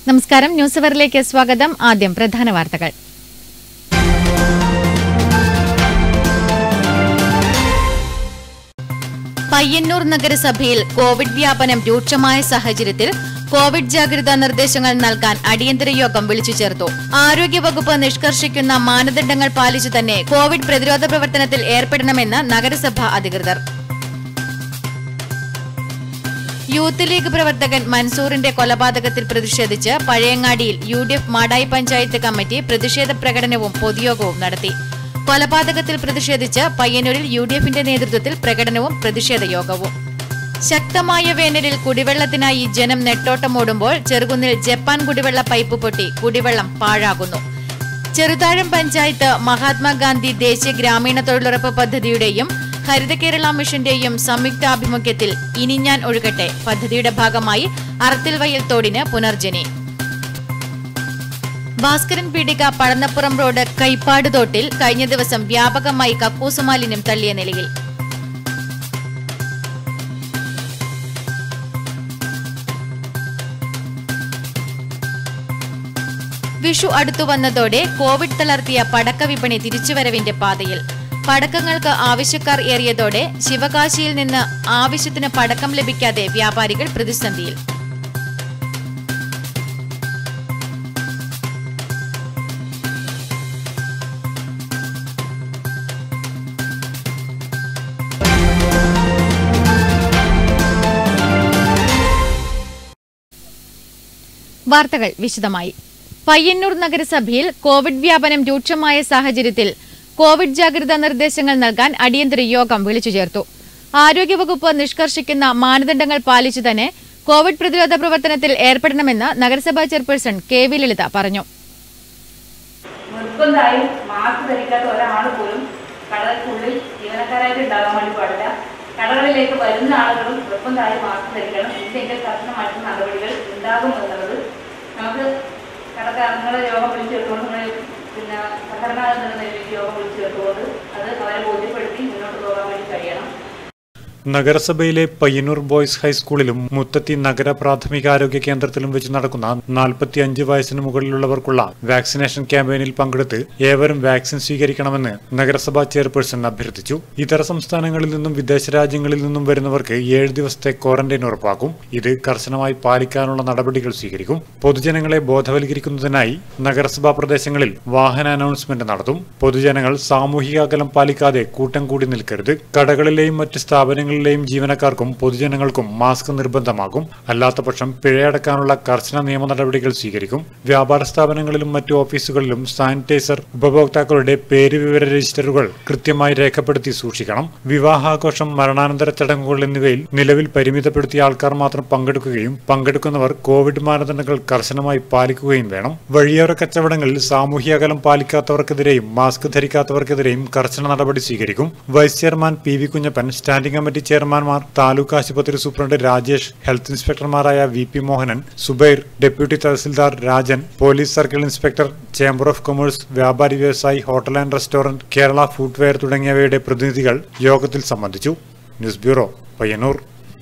നമസ്കാരം ന്യൂസ് അവറിലേക്ക് സ്വാഗതം ആദ്യം പ്രധാന വാർത്തകൾ പയ്യന്നൂർ നഗരസഭയിൽ കോവിഡ് വ്യാപനം രൂക്ഷമായ സാഹചര്യത്തിൽ കോവിഡ് ജാഗ്രതാ നിർദ്ദേശങ്ങൾ നൽകാൻ അടിയന്തര യോഗം വിളിച്ചു ചേർത്തു ആരോഗ്യവകുപ്പ് നിഷ്കർഷിക്കുന്ന മാനദണ്ഡങ്ങൾ പാലിച്ചു തന്നെ കോവിഡ് പ്രതിരോധ പ്രവർത്തനത്തിൽ ഏർപ്പെടണമെന്ന് നഗരസഭ അധികൃതർ യൂത്ത് ലീഗ് പ്രവർത്തകൻ മൻസൂറിന്റെ കൊലപാതകത്തിൽ പ്രതിഷേധിച്ച് പഴയങ്ങാടിയിൽ U D F Madayi panchayat committee പ്രതിഷേധ പ്രകടനവും പൊതുയോഗവും നടത്തി കൊലപാതകത്തിൽ പ്രതിഷേധിച്ച് പയ്യന്നൂരിൽ യു ഡി എഫിന്റെ നേതൃത്വത്തിൽ പ്രകടനവും പ്രതിഷേധ യോഗവും ശക്തമായ വേനലിൽ കുടിവെള്ളത്തിനായി ജനം നെട്ടോട്ടമോടുമ്പോൾ ചെറുകുന്നിൽ ജപ്പാൻ കുടിവെള്ള പൈപ്പ് പൊട്ടി കുടിവെള്ളം പാഴാകുന്നു ചെറുതാഴം പഞ്ചായത്ത് മഹാത്മാഗാന്ധി ദേശീയ ഗ്രാമീണ തൊഴിലുറപ്പ് പദ്ധതിയുടെയും ഹരിത കേരള മിഷന്റെയും സംയുക്താഭിമുഖ്യത്തിൽ ഇനി ഞാൻ ഒഴുകട്ടെ പദ്ധതിയുടെ ഭാഗമായി അറത്തിൽ വയൽ തോടിന് പുനർജനി ഭാസ്കരൻ പീടിക പഴന്നപ്പുറം റോഡ് കൈപ്പാട് തോട്ടിൽ കഴിഞ്ഞ ദിവസം വ്യാപകമായി കക്കൂസ് മാലിന്യം തള്ളിയ നിലയിൽ വിഷു അടുത്തു വന്നതോടെ കോവിഡ് തളർത്തിയ പടക്ക വിപണി തിരിച്ചുവരവിന്റെ പാതയിൽ പടക്കങ്ങൾക്ക് ആവശ്യക്കാർ ഏറിയതോടെ ശിവകാശിയിൽ നിന്ന് ആവശ്യത്തിന് പടക്കം ലഭിക്കാതെ വ്യാപാരികൾ പ്രതിസന്ധിയിൽ വാർത്തകൾ വിശദമായി പയ്യന്നൂർ നഗരസഭയിൽ കോവിഡ് വ്യാപനം രൂക്ഷമായ സാഹചര്യത്തിൽ കോവിഡ് ജാഗ്രതാ നിർദ്ദേശങ്ങൾ നൽകാൻ അടിയന്തര യോഗം വിളിച്ചു ചേർത്തു ആരോഗ്യവകുപ്പ് നിഷ്കർഷിക്കുന്ന മാനദണ്ഡങ്ങൾ പാലിച്ചു തന്നെ കോവിഡ് പ്രതിരോധ പ്രവർത്തനത്തിൽ ഏർപ്പെടണമെന്ന് നഗരസഭാ ചെയർപേഴ്സൺ കെ വി ലളിത പറഞ്ഞു നിർബന്ധമായും മാസ്ക് ധരിക്കാത്ത ഒരാൾ പോലും കടകൾക്കുള്ളിൽ ജീവനക്കാരായിട്ട് ഉണ്ടാകാൻ വേണ്ടി പാടില്ല കടകളിലേക്ക് വരുന്ന ആളുകളും നിർബന്ധമായും മാസ്ക് ധരിക്കണം ഇല്ലെങ്കിൽ കർശനമായിട്ടുള്ള നടപടികൾ ഉണ്ടാകും എന്നുള്ളത് നമുക്ക് കടക്കാരങ്ങളെ യോഗം വിളിച്ചു ചേർത്തുകൊണ്ട് നമ്മൾ പിന്നെ സംഘടനാ എന്ന നിലയിൽ യോഗം വിളിച്ചു ചേർത്തുകൊണ്ട് അത് അവരെ ബോധ്യപ്പെടുത്തി മുന്നോട്ട് പോകാൻ വേണ്ടി കഴിയണം നഗരസഭയിലെ പയ്യന്നൂർ ബോയ്സ് ഹൈസ്കൂളിലും മുത്തത്തി നഗര പ്രാഥമികാരോഗ്യ കേന്ദ്രത്തിലും വെച്ച് നടക്കുന്ന നാൽപ്പത്തി അഞ്ച് വയസ്സിന് മുകളിലുള്ളവർക്കുള്ള വാക്സിനേഷൻ ക്യാമ്പയിനിൽ പങ്കെടുത്ത് ഏവരും വാക്സിൻ സ്വീകരിക്കണമെന്ന് നഗരസഭാ ചെയർപേഴ്സൺ അഭ്യർത്ഥിച്ചു ഇതര സംസ്ഥാനങ്ങളിൽ നിന്നും വിദേശ രാജ്യങ്ങളിൽ നിന്നും വരുന്നവർക്ക് ഏഴ് ദിവസത്തെ ക്വാറന്റൈൻ ഉറപ്പാക്കും ഇത് കർശനമായി പാലിക്കാനുള്ള നടപടികൾ സ്വീകരിക്കും പൊതുജനങ്ങളെ ബോധവൽക്കരിക്കുന്നതിനായി നഗരസഭാ പ്രദേശങ്ങളിൽ വാഹന അനൗൺസ്മെന്റ് നടത്തും പൊതുജനങ്ങൾ സാമൂഹിക അകലം പാലിക്കാതെ കൂട്ടം കൂടി നിൽക്കരുത് കടകളിലെയും മറ്റ് സ്ഥാപനങ്ങളിലെയും ജീവനക്കാർക്കും പൊതുജനങ്ങൾക്കും മാസ്ക് നിർബന്ധമാകും അല്ലാത്തപക്ഷം പിഴയടക്കാനുള്ള കർശന നിയമ നടപടികൾ സ്വീകരിക്കും വ്യാപാര സ്ഥാപനങ്ങളിലും മറ്റു ഓഫീസുകളിലും സാനിറ്റൈസർ ഉപഭോക്താക്കളുടെ പേര് വിവര രജിസ്റ്ററുകൾ കൃത്യമായി രേഖപ്പെടുത്തി സൂക്ഷിക്കണം വിവാഹാഘോഷം മരണാനന്തര ചടങ്ങുകൾ എന്നിവയിൽ നിലവിൽ പരിമിതപ്പെടുത്തിയ ആൾക്കാർ മാത്രം പങ്കെടുക്കുകയും പങ്കെടുക്കുന്നവർ കോവിഡ് മാനദണ്ഡങ്ങൾ കർശനമായി പാലിക്കുകയും വേണം വഴിയോര കച്ചവടങ്ങളിൽ സാമൂഹ്യ അകലം പാലിക്കാത്തവർക്കെതിരെയും മാസ്ക് ധരിക്കാത്തവർക്കെതിരെയും കർശന നടപടി സ്വീകരിക്കും vice chairman P V Kunhappan standing committee ചെയർമാൻമാർ താലൂക്ക് ആശുപത്രി സൂപ്രണ്ട് രാജേഷ് ഹെൽത്ത് ഇൻസ്പെക്ടർമാരായ V P Mohanan Zubair deputy tahsildar Rajan police circle inspector chamber of commerce വ്യാപാരി വ്യവസായി hotel and restaurant Kerala footwear തുടങ്ങിയവയുടെ പ്രതിനിധികൾ യോഗത്തിൽ സംബന്ധിച്ചു news bureau Payyanur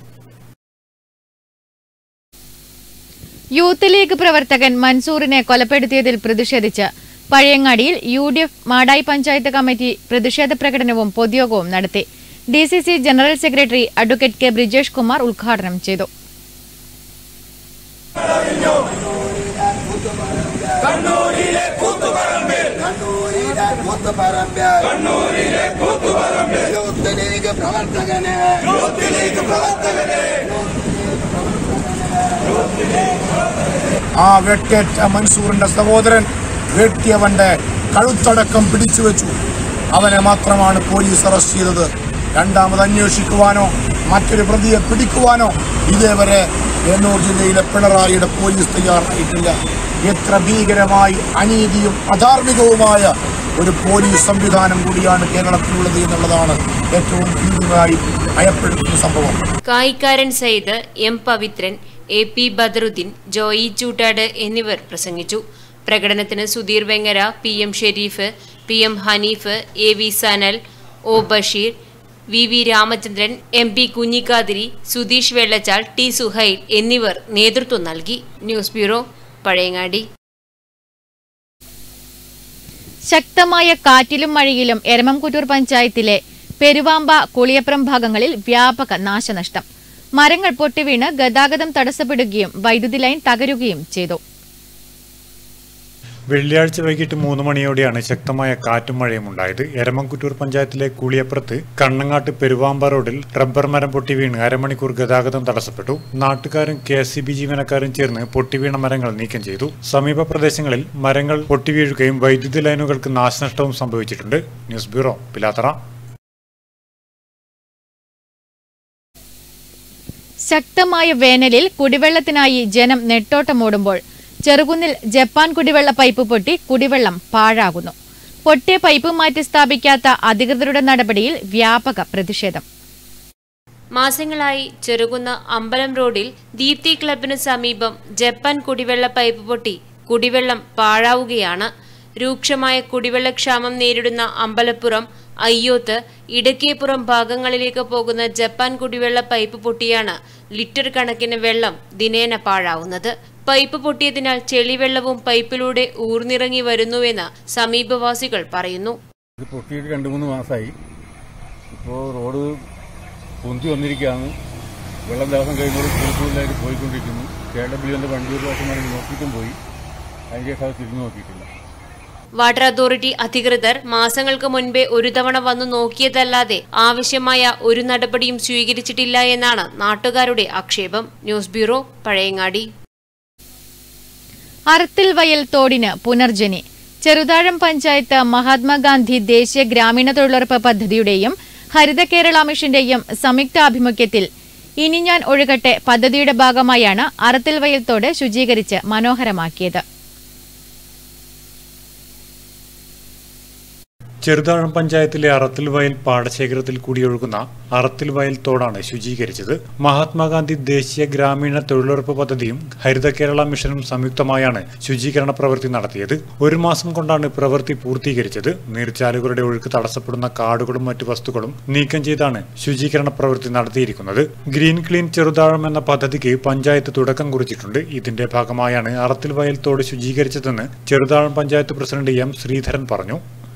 youth league പ്രവർത്തകൻ മൻസൂറിനെ കൊലപ്പെടുത്തിയതിൽ പ്രതിഷേധിച്ച് പഴയങ്ങാടിയിൽ U D F Madayi panchayat committee പ്രതിഷേധ പ്രകടനവും പൊതുയോഗവും നടത്തി D C C general secretary advocate K Brijesh Kumar ഉദ്ഘാടനം ചെയ്തു കണ്ണൂരിലെ കൂത്തുപറമ്പ് കണ്ണൂരിലെ കൂത്തുപറമ്പ് യൂത്ത് ലീഗ് പ്രവർത്തകന് യൂത്ത് ലീഗ് പ്രവർത്തകന് ആ വെട്ടേറ്റ മൻസൂറിന്റെ സഹോദരൻ വെട്ടിയവന്റെ കഴുത്തടക്കം പിടിച്ചു വെച്ചു അവനെ മാത്രമാണ് പോലീസ് അറസ്റ്റ് ചെയ്തത് രണ്ടാമത് അന്വേഷിക്കുവാനോ മറ്റൊരു പ്രതിയെ പിടിക്കുവാനോ ഇതേവരെ കണ്ണൂർ ജില്ലയിലെ പിണറായിയുടെ പോലീസ് തയ്യാറായിട്ടില്ല എത്ര ഭീകരമായി അനീതിയും അധാർമികവുമായ ഒരു പോലീസ് സംവിധാനം കൂടിയാണ് കേരളത്തിലുള്ളത് എന്നുള്ളതാണ് ഏറ്റവും ഭീകരമായി ഭയപ്പെടുത്തുന്ന സംഭവം കായിക്കാരൻ Sayyid M Pavithran A P Badaruddin Joy Chootad എന്നിവർ പ്രസംഗിച്ചു പ്രകടനത്തിന് Sudheer Vengara P M Sharif P M Hanif A V Sanal O Basheer V V Ramachandran M P Kunhikathiri Sudheesh Vellachal T Suhail എന്നിവർ നേതൃത്വം നൽകി ന്യൂസ് ബ്യൂറോ പഴയങ്ങാടി ശക്തമായ കാറ്റിലും മഴയിലും എരമംകുറ്റൂർ പഞ്ചായത്തിലെ പെരുവാമ്പ കുളിയപ്രം ഭാഗങ്ങളിൽ വ്യാപക നാശനഷ്ടം മരങ്ങൾ പൊട്ടിവീണ് ഗതാഗതം തടസ്സപ്പെടുകയും വൈദ്യുതി ലൈൻ തകരുകയും ചെയ്തു വെള്ളിയാഴ്ച വൈകിട്ട് മൂന്ന് മണിയോടെയാണ് ശക്തമായ കാറ്റും മഴയും ഉണ്ടായത് എരമംകുറ്റൂർ പഞ്ചായത്തിലെ കൂളിയപ്പുറത്ത് കണ്ണങ്ങാട്ട് പെരുവാമ്പ റോഡിൽ റബ്ബർ മരം പൊട്ടി വീണ് അരമണിക്കൂർ ഗതാഗതം തടസ്സപ്പെട്ടു നാട്ടുകാരും കെ എസ് സി ബി ജീവനക്കാരും ചേർന്ന് പൊട്ടിവീണ മരങ്ങൾ നീക്കം ചെയ്തു സമീപ പ്രദേശങ്ങളിൽ മരങ്ങൾ പൊട്ടിവീഴുകയും വൈദ്യുതി ലൈനുകൾക്ക് നാശനഷ്ടവും സംഭവിച്ചിട്ടുണ്ട് ന്യൂസ് ബ്യൂറോ പിലാത്തറ ശക്തമായ വേനലിൽ കുടിവെള്ളത്തിനായി ജനം നെട്ടോട്ടമോടുമ്പോൾ ചെറുകുന്നിൽ ജപ്പാൻ കുടിവെള്ള പൈപ്പ് പൊട്ടി കുടിവെള്ളം പാഴാകുന്നു പൊട്ടിയ പൈപ്പ് മാറ്റി സ്ഥാപിക്കാത്ത അധികൃതരുടെ നടപടിയിൽ വ്യാപക പ്രതിഷേധം മാസങ്ങളായി ചെറുകുന്ന അമ്പലം റോഡിൽ ദീപ്തി ക്ലബിന് സമീപം ജപ്പാൻ കുടിവെള്ള പൈപ്പ് പൊട്ടി കുടിവെള്ളം പാഴാവുകയാണ് രൂക്ഷമായ കുടിവെള്ളക്ഷാമം നേരിടുന്ന അമ്പലപ്പുറം അയ്യോത്ത് ഇടക്കേപ്പുറം ഭാഗങ്ങളിലേക്ക് പോകുന്ന ജപ്പാൻ കുടിവെള്ള പൈപ്പ് പൊട്ടിയാണ് ലിറ്റർ കണക്കിന് വെള്ളം ദിനേന പാഴാവുന്നത് പൈപ്പ് പൊട്ടിയതിനാൽ ചെളിവെള്ളവും പൈപ്പിലൂടെ ഊർന്നിറങ്ങി വരുന്നുവെന്ന് സമീപവാസികൾ പറയുന്നു ഇത് പൊട്ടിയിട്ട് രണ്ട് മൂന്ന് മാസമായി ഇപ്പോൾ റോഡ് പൊന്തി വന്നിരിക്കുകയാണ് വെള്ളം ദിവസം കഴിയുമ്പോൾ കൂടുതലായിട്ട് പോയിക്കൊണ്ടിരിക്കുന്നു കെ ഡബ്ല്യു എൻ്റെ വണ്ടി ഒരു പ്രാവശ്യം വേണമെങ്കിൽ നോക്കിയിട്ടും പോയി അതിനുശേഷം അത് തിരിഞ്ഞു നോക്കിയിട്ടില്ല വാട്ടർ അതോറിറ്റി അധികൃതർ മാസങ്ങൾക്ക് മുൻപേ ഒരു തവണ വന്നു നോക്കിയതല്ലാതെ ആവശ്യമായ ഒരു നടപടിയും സ്വീകരിച്ചിട്ടില്ല എന്നാണ് നാട്ടുകാരുടെ ആക്ഷേപം ന്യൂസ് ബ്യൂറോ പഴയങ്ങാടി അറത്തിൽ വയൽ തോടിന് പുനർജനി ചെറുതാഴം പഞ്ചായത്ത് മഹാത്മാഗാന്ധി ദേശീയ ഗ്രാമീണ തൊഴിലുറപ്പ് പദ്ധതിയുടെയും ഹരിത കേരള മിഷന്റെയും സംയുക്താഭിമുഖ്യത്തിൽ ഇനി ഞാൻ ഒഴുകട്ടെ പദ്ധതിയുടെ ഭാഗമായാണ് അറത്തിൽ വയൽ തോട് ശുചീകരിച്ച് മനോഹരമാക്കിയത് ചെറുതാഴം പഞ്ചായത്തിലെ അറത്തിൽ വയൽ പാടശേഖരത്തിൽ കൂടിയൊഴുകുന്ന അറത്തിൽ വയൽ തോടാണ് ശുചീകരിച്ചത് മഹാത്മാഗാന്ധി ദേശീയ ഗ്രാമീണ തൊഴിലുറപ്പ് പദ്ധതിയും ഹരിത കേരള മിഷനും സംയുക്തമായാണ് ശുചീകരണ പ്രവൃത്തി നടത്തിയത് ഒരു മാസം കൊണ്ടാണ് പ്രവൃത്തി പൂർത്തീകരിച്ചത് നീർച്ചാലുകളുടെ ഒഴുക്ക് തടസ്സപ്പെടുന്ന കാടുകളും മറ്റു വസ്തുക്കളും നീക്കം ചെയ്താണ് ശുചീകരണ പ്രവൃത്തി നടത്തിയിരിക്കുന്നത് ഗ്രീൻ ക്ലീൻ ചെറുതാഴം എന്ന പദ്ധതിക്ക് പഞ്ചായത്ത് തുടക്കം കുറിച്ചിട്ടുണ്ട് ഇതിന്റെ ഭാഗമായാണ് അറത്തിൽ വയൽ തോട് ശുചീകരിച്ചതെന്ന് ചെറുതാഴം പഞ്ചായത്ത് പ്രസിഡന്റ് എം ശ്രീധരൻ പറഞ്ഞു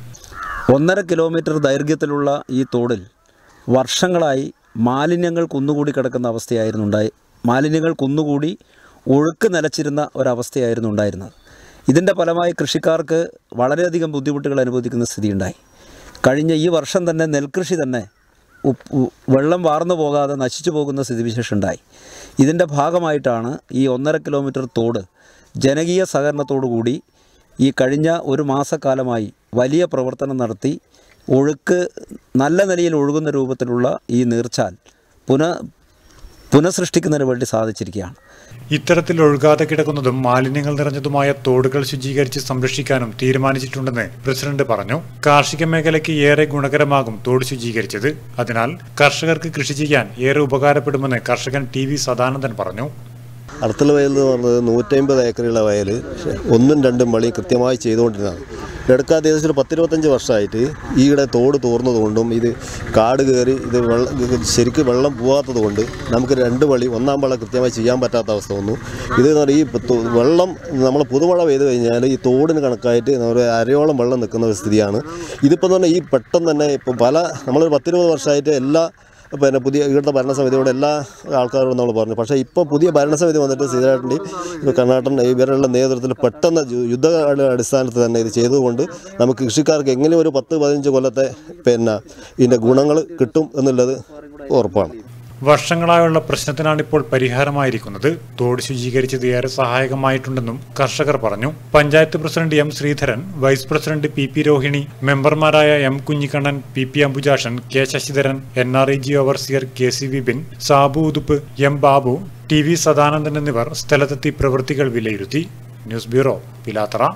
ഒന്നര കിലോമീറ്റർ ദൈർഘ്യത്തിലുള്ള ഈ തോടിൽ വർഷങ്ങളായി മാലിന്യങ്ങൾ കുന്നുകൂടി കിടക്കുന്ന അവസ്ഥയായിരുന്നു ഉണ്ടായി മാലിന്യങ്ങൾ കുന്നുകൂടി ഒഴുക്ക് നിലച്ചിരുന്ന ഒരവസ്ഥയായിരുന്നു ഉണ്ടായിരുന്നത് ഇതിൻ്റെ ഫലമായി കൃഷിക്കാർക്ക് വളരെയധികം ബുദ്ധിമുട്ടുകൾ അനുഭവിക്കുന്ന സ്ഥിതിയുണ്ടായി കഴിഞ്ഞ ഈ വർഷം തന്നെ നെൽകൃഷി തന്നെ ഉപ്പ് ഉ- വെള്ളം വാർന്നു പോകാതെ നശിച്ചു പോകുന്ന സ്ഥിതിവിശേഷം ഉണ്ടായി ഇതിൻ്റെ ഭാഗമായിട്ടാണ് ഈ ഒന്നര കിലോമീറ്റർ തോട് ജനകീയ സഹകരണത്തോടു കൂടി ഈ കഴിഞ്ഞ ഒരു മാസക്കാലമായി വലിയ പ്രവർത്തനം നടത്തി ഒഴുക്ക് നല്ല നിലയിൽ ഒഴുകുന്ന രൂപത്തിലുള്ള ഈ നീർച്ചാൽ പുന പുനഃസൃഷ്ടിക്കുന്നതിന് വേണ്ടി സാധിച്ചിരിക്കുകയാണ് ഇത്തരത്തിൽ ഒഴുകാതെ കിടക്കുന്നതും മാലിന്യങ്ങൾ നിറഞ്ഞതുമായ തോടുകൾ ശുചീകരിച്ച് സംരക്ഷിക്കാനും തീരുമാനിച്ചിട്ടുണ്ടെന്ന് പ്രസിഡന്റ് പറഞ്ഞു കാർഷിക മേഖലയ്ക്ക് ഏറെ ഗുണകരമാകും തോട് ശുചീകരിച്ചത് അതിനാൽ കർഷകർക്ക് കൃഷി ചെയ്യാൻ ഏറെ ഉപകാരപ്പെടുമെന്ന് കർഷകൻ ടി വി സദാനന്ദൻ പറഞ്ഞു അർത്തല വയൽ എന്ന് പറഞ്ഞത് നൂറ്റമ്പത് ഏക്കറുള്ള വയൽ പക്ഷേ ഒന്നും രണ്ടും വളി കൃത്യമായി ചെയ്തുകൊണ്ടിരുന്നതാണ് എടുക്കാതെ ഏകദേശം ഒരു പത്തിരുപത്തഞ്ച് വർഷമായിട്ട് ഈയിടെ തോട് തോർന്നതുകൊണ്ടും ഇത് കാട് കയറി ഇത് വെള്ളം ശരിക്ക് വെള്ളം പോകാത്തത് കൊണ്ട് നമുക്ക് രണ്ട് വളി ഒന്നാം വള കൃത്യമായി ചെയ്യാൻ പറ്റാത്ത അവസ്ഥ വന്നു ഇത് എന്ന് പറഞ്ഞാൽ ഈ തൊ- വെള്ളം നമ്മൾ പുതുമഴ പെയ്ത് കഴിഞ്ഞാൽ ഈ തോടിന് കണക്കായിട്ട് ഒരു അരയോളം വെള്ളം നിൽക്കുന്ന ഒരു സ്ഥിതിയാണ് ഇതിപ്പോൾ എന്ന് പറഞ്ഞാൽ ഈ പെട്ടെന്ന് തന്നെ ഇപ്പോൾ പല നമ്മളൊരു പത്തിരുപത് വർഷമായിട്ട് എല്ലാ പിന്നെ പുതിയ ഇവിടുത്തെ ഭരണസമിതിയോട് എല്ലാ ആൾക്കാരോടും നമ്മൾ പറഞ്ഞു പക്ഷേ ഇപ്പോൾ പുതിയ ഭരണസമിതി വന്നിട്ട് സീതാരാട്ടൻ്റെ കർണാടൻ ഇവരുടെ നേതൃത്വത്തിൽ പെട്ടെന്ന് യു- യുദ്ധ അടിസ്ഥാനത്തിൽ തന്നെ ഇത് ചെയ്തുകൊണ്ട് നമുക്ക് കൃഷിക്കാർക്ക് എങ്ങനെ ഒരു പത്ത് പതിനഞ്ച് കൊല്ലത്തെ പിന്നെ ഇതിൻ്റെ ഗുണങ്ങൾ കിട്ടും എന്നുള്ളത് ഉറപ്പാണ് വർഷങ്ങളായുള്ള പ്രശ്നത്തിനാണ് ഇപ്പോൾ പരിഹാരമായിരിക്കുന്നത് തോട് ശുചീകരിച്ചത് ഏറെ സഹായകമായിട്ടുണ്ടെന്നും കർഷകർ പറഞ്ഞു panchayat president M Sreedharan vice president P P Rohini മെമ്പർമാരായ M Kunhikannan P P Ambujakshan K Sasidharan N R I G overseer K C Vipin Sabu Uthup M Babu T V Sadanandan എന്നിവർ സ്ഥലത്തെത്തി പ്രവൃത്തികൾ വിലയിരുത്തി ന്യൂസ് ബ്യൂറോ പിലാത്തറ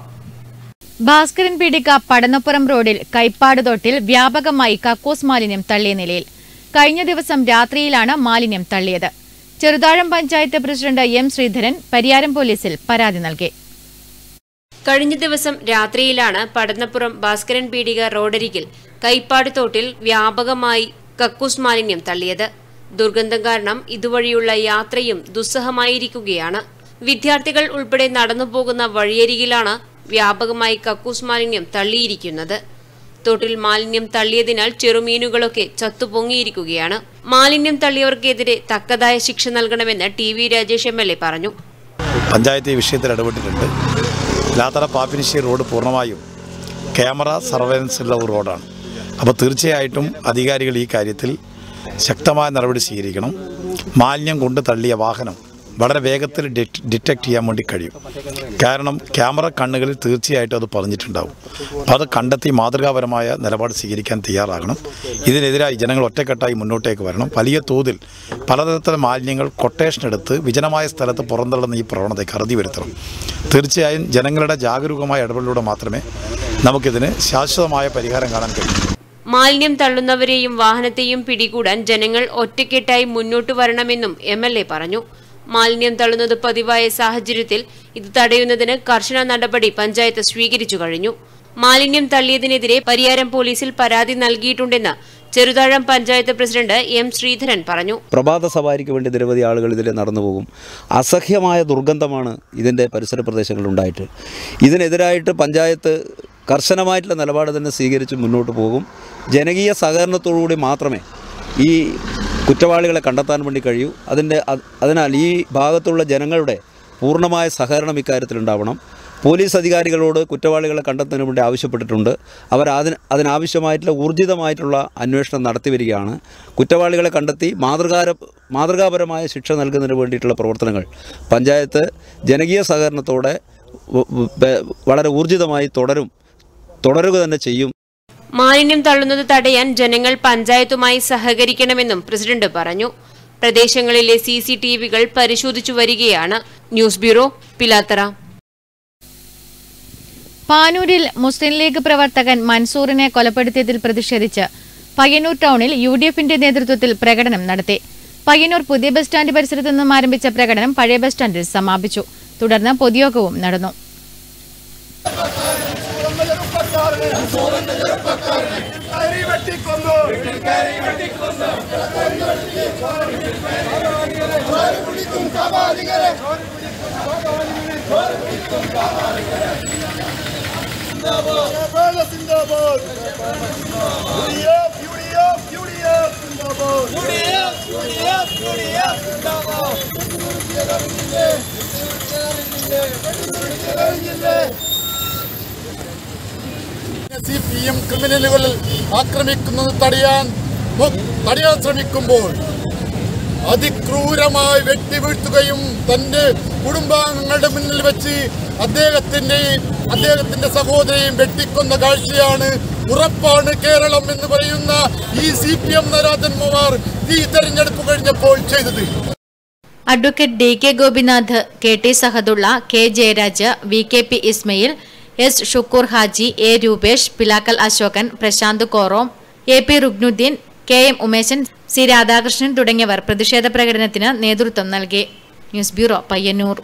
ഭാസ്കരൻ പീടിക പടന്നപ്പുറം റോഡിൽ കൈപ്പാട് തൊട്ടിൽ വ്യാപകമായി കക്കൂസ് മാലിന്യം തള്ളിയ നിലയിൽ കഴിഞ്ഞ ദിവസം രാത്രിയിലാണ് മാലിന്യം തള്ളിയത് ചെറുതാഴം പഞ്ചായത്ത് പ്രസിഡന്റ് എം ശ്രീധരൻ പരിയാരം പോലീസിൽ പരാതി നൽകി കഴിഞ്ഞ ദിവസം രാത്രിയിലാണ് പടന്നപ്പുറം ഭാസ്കരൻ പീടിക റോഡരികിൽ കൈപ്പാട് തോട്ടിൽ വ്യാപകമായി കക്കൂസ് മാലിന്യം തള്ളിയത് ദുർഗന്ധം കാരണം ഇതുവഴിയുള്ള യാത്രയും ദുസ്സഹമായിരിക്കുകയാണ് വിദ്യാർത്ഥികൾ ഉൾപ്പെടെ നടന്നു പോകുന്ന വഴിയരികിലാണ് വ്യാപകമായി കക്കൂസ് മാലിന്യം തള്ളിയിരിക്കുന്നത് തോട്ടിൽ മാലിന്യം തള്ളിയതിനാൽ ചെറുമീനുകളൊക്കെ ചത്തുപൊങ്ങിയിരിക്കുകയാണ് മാലിന്യം തള്ളിയവർക്കെതിരെ തക്കതായ ശിക്ഷ നൽകണമെന്ന് T V Rajesh M L A പറഞ്ഞു പഞ്ചായത്ത് ഈ വിഷയത്തിൽ ഇടപെട്ടിട്ടുണ്ട് ലാത്തറ പാപ്പിനിശ്ശേരി റോഡ് പൂർണ്ണമായും ക്യാമറ സർവൈലൻസ് ഉള്ള ഒരു റോഡാണ് അപ്പോൾ തീർച്ചയായിട്ടും അധികാരികൾ ഈ കാര്യത്തിൽ ശക്തമായ നടപടി സ്വീകരിക്കണം മാലിന്യം കൊണ്ട് തള്ളിയ വാഹനം വളരെ വേഗത്തിൽ ഡിറ്റക്ട് ചെയ്യാൻ വേണ്ടി കഴിയും കാരണം ക്യാമറ കണ്ണുകളിൽ തീർച്ചയായിട്ടും അത് പറഞ്ഞിട്ടുണ്ടാവും അപ്പോൾ അത് കണ്ടെത്തി മാതൃകാപരമായ നിലപാട് സ്വീകരിക്കാൻ തയ്യാറാകണം ഇതിനെതിരായി ജനങ്ങൾ ഒറ്റക്കെട്ടായി മുന്നോട്ടേക്ക് വരണം വലിയ തോതിൽ പലതരത്തിലുള്ള മാലിന്യങ്ങൾ കൊട്ടേഷൻ എടുത്ത് വിജനമായ സ്ഥലത്ത് പുറന്തള്ളുന്ന ഈ പ്രവണതയ്ക്ക് അറുതി വരുത്തണം തീർച്ചയായും ജനങ്ങളുടെ ജാഗരൂകമായ ഇടപെടലിലൂടെ മാത്രമേ നമുക്കിതിന് ശാശ്വതമായ പരിഹാരം കാണാൻ കഴിയൂ മാലിന്യം തള്ളുന്നവരെയും വാഹനത്തെയും പിടികൂടാൻ ജനങ്ങൾ ഒറ്റക്കെട്ടായി മുന്നോട്ട് വരണമെന്നും എം എൽ എ പറഞ്ഞു മാലിന്യം തള്ളുന്നത് പതിവായ സാഹചര്യത്തിൽ ഇത് തടയുന്നതിന് കർശന നടപടി പഞ്ചായത്ത് സ്വീകരിച്ചു കഴിഞ്ഞു മാലിന്യം തള്ളിയതിനെതിരെ പരിയാരം പോലീസിൽ പരാതി നൽകിയിട്ടുണ്ടെന്ന് ചെറുതാഴം പഞ്ചായത്ത് പ്രസിഡന്റ് എം ശ്രീധരൻ പറഞ്ഞു പ്രഭാത സവാരിക്ക് വേണ്ടി നിരവധി ആളുകൾ ഇതിൽ നടന്നു പോകും അസഹ്യമായ ദുർഗന്ധമാണ് ഇതിൻ്റെ പരിസര പ്രദേശങ്ങളിൽ ഉണ്ടായിട്ട് ഇതിനെതിരായിട്ട് പഞ്ചായത്ത് കർശനമായിട്ടുള്ള നിലപാട് തന്നെ സ്വീകരിച്ച് മുന്നോട്ട് പോകും ജനകീയ സഹകരണത്തോടുകൂടി മാത്രമേ ഈ കുറ്റവാളികളെ കണ്ടെത്താൻ വേണ്ടി കഴിയൂ അതിൻ്റെ അത് അതിനാൽ ഈ ഭാഗത്തുള്ള ജനങ്ങളുടെ പൂർണ്ണമായ സഹകരണം ഇക്കാര്യത്തിലുണ്ടാവണം പോലീസ് അധികാരികളോട് കുറ്റവാളികളെ കണ്ടെത്തുന്നതിന് വേണ്ടി ആവശ്യപ്പെട്ടിട്ടുണ്ട് അവർ അതിന് അതിനാവശ്യമായിട്ടുള്ള ഊർജിതമായിട്ടുള്ള അന്വേഷണം നടത്തി വരികയാണ് കുറ്റവാളികളെ കണ്ടെത്തി മാതൃകാര മാതൃകാപരമായ ശിക്ഷ നൽകുന്നതിന് വേണ്ടിയിട്ടുള്ള പ്രവർത്തനങ്ങൾ പഞ്ചായത്ത് ജനകീയ സഹകരണത്തോടെ വ- വ- വളരെ ഊർജിതമായി തുടരും തുടരുക തന്നെ ചെയ്യും മാലിന്യം തള്ളുന്നത് തടയാൻ ജനങ്ങൾ പഞ്ചായത്തുമായി സഹകരിക്കണമെന്നും പ്രസിഡന്റ് പറഞ്ഞു പ്രദേശങ്ങളിലെ സി സി ടി വികൾ പരിശോധിച്ചു വരികയാണ് ന്യൂസ് ബ്യൂറോ പിലാത്തറ പാനൂരിൽ മുസ്ലിം ലീഗ് പ്രവർത്തകൻ മൻസൂറിനെ കൊലപ്പെടുത്തിയതിൽ പ്രതിഷേധിച്ച് പയ്യന്നൂർ ടൗണിൽ യു ഡി എഫിന്റെ നേതൃത്വത്തിൽ പ്രകടനം നടത്തി പയ്യന്നൂർ പുതിയ ബസ് സ്റ്റാൻഡ് പരിസരത്തു നിന്നും ആരംഭിച്ച പ്രകടനം പഴയ ബസ് സ്റ്റാൻഡിൽ സമാപിച്ചു തുടർന്ന് പൊതുയോഗവും നടന്നു സി പി എം ക്രിമിനലുകൾ ആക്രമിക്കുന്നത് തടയാൻ നോ- തടയാൻ ശ്രമിക്കുമ്പോൾ അതിക്രൂരമായി വെട്ടിവീഴ്ത്തുകയും തന്റെ കുടുംബാംഗങ്ങളുടെ മുന്നിൽ വെച്ച് അദ്ദേഹത്തിന്റെ അദ്ദേഹത്തിന്റെ സഹോദരിയും വെട്ടിക്കൊന്ന കാഴ്ചയാണ് ഉറപ്പാണ് കേരളം എന്ന് പറയുന്ന ഈ സി പി എം നരാധന്മാർ ഈ തെരഞ്ഞെടുപ്പ് കഴിഞ്ഞപ്പോൾ ചെയ്തത് advocate D K Gopinath K T Sahadulla K Jayaraj V K P Ismail S Shukoor Haji A Rupesh Pilakkal Ashokan Prashanth Korom A P Rugnuddin K M Umeshan C Radhakrishnan തുടങ്ങിയവർ പ്രതിഷേധ പ്രകടനത്തിന് നേതൃത്വം നൽകി ന്യൂസ് ബ്യൂറോ പയ്യന്നൂർ